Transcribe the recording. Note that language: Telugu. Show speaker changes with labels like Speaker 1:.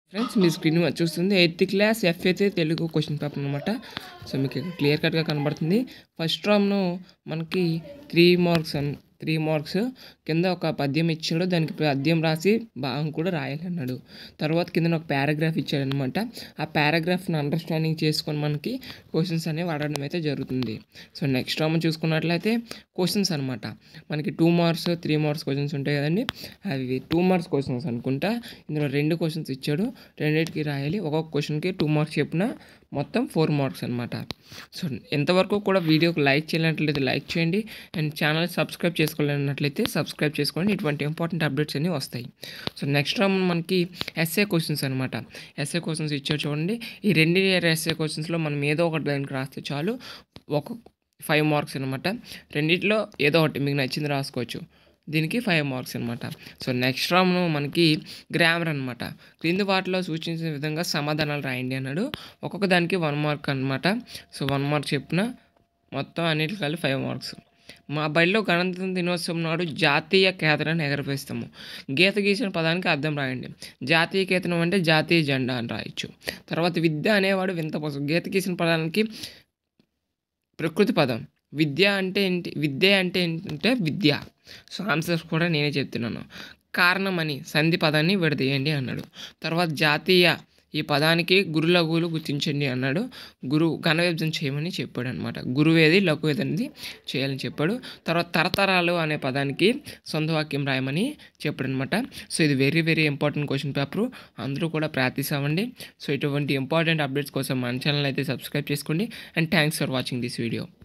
Speaker 1: ఫ్రెండ్స్ మీ స్క్రీన్ మీద చూస్తుంది ఎయిత్ క్లాస్ ఎఫ్ఏతే తెలుగు క్వశ్చన్ పేపర్ అనమాట సో మీకు క్లియర్ కట్గా కనబడుతుంది ఫస్ట్ రామ్ను మనకి త్రీ మార్క్స్ అన్ త్రీ మార్క్స్ కింద ఒక పద్యం ఇచ్చాడు దానికి పద్యం రాసి భాగం కూడా రాయాలన్నాడు తర్వాత కింద ఒక పారాగ్రాఫ్ ఇచ్చాడనమాట ఆ పారాగ్రాఫ్ని అండర్స్టాండింగ్ చేసుకొని మనకి క్వశ్చన్స్ అనేవి అడగడం అయితే జరుగుతుంది సో నెక్స్ట్ రామ్ చూసుకున్నట్లయితే క్వశ్చన్స్ అనమాట మనకి two marks three marks questions ఉంటాయి కదండి అవి టూ మార్క్స్ క్వశ్చన్స్ అనుకుంటా ఇందులో రెండు క్వశ్చన్స్ ఇచ్చాడు రెండింటికి రాయాలి ఒక్కొక్క క్వశ్చన్కి టూ మార్క్స్ చెప్పిన మొత్తం ఫోర్ మార్క్స్ అనమాట సో ఎంతవరకు కూడా వీడియోకి లైక్ చేయనట్లయితే లైక్ చేయండి అండ్ ఛానల్ సబ్స్క్రైబ్ చేసుకోలేనట్లయితే సబ్స్క్రైబ్ చేసుకోండి ఇటువంటి ఇంపార్టెంట్ అప్డేట్స్ అన్నీ వస్తాయి సో నెక్స్ట్ రౌండ్ మనకి ఎస్ఏ క్వశ్చన్స్ అనమాట ఎస్ఏ క్వశ్చన్స్ ఇచ్చారు చూడండి ఈ రెండు ఎస్ఏ క్వశ్చన్స్లో మనం ఏదో ఒకటి దానికి రాస్తే చాలు ఒక ఫైవ్ మార్క్స్ అనమాట రెండిట్లో ఏదో ఒకటి మీకు నచ్చింది రాసుకోవచ్చు దీనికి ఫైవ్ మార్క్స్ అనమాట సో నెక్స్ట్ రామ్ను మనకి గ్రామర్ అనమాట క్రింది వాటిలో సూచించిన విధంగా సమాధానాలు రాయండి అన్నాడు ఒక్కొక్క దానికి వన్ మార్క్ అనమాట సో వన్ మార్క్ చెప్పిన మొత్తం అన్నిటి కలిపి ఫైవ్ మార్క్స్ మా బడిలో గణతంత్ర దినోత్సవం నాడు జాతీయ కేతనాన్ని ఎగరవేస్తాము గీత గీసిన పదానికి అర్థం రాయండి జాతీయ కేతనం అంటే జాతీయ జెండా అని రాయొచ్చు తర్వాత విద్య అనేవాడు వింత పదం గీత గీసిన పదానికి ప్రకృతి పదం విద్య అంటే ఏంటి విద్య అంటే ఏంటంటే విద్య సో ఆన్సర్స్ కూడా నేనే చెప్తున్నాను కారణం అని సంధి పదాన్ని విడదీయండి అన్నాడు తర్వాత జాతీయ ఈ పదానికి గురు లఘువులు గుర్తించండి అన్నాడు గురు ఘనవిభజన చేయమని చెప్పాడు అనమాట గురువేది లఘువేది అనేది చేయాలని చెప్పాడు తర్వాత తరతరాలు అనే పదానికి సొంత వాక్యం రాయమని చెప్పాడు అనమాట సో ఇది very very important question paper అందరూ కూడా ప్రాక్టీస్ అవ్వండి సో ఇటువంటి ఇంపార్టెంట్ అప్డేట్స్ కోసం మన ఛానల్ అయితే సబ్స్క్రైబ్ చేసుకోండి and thanks for watching this video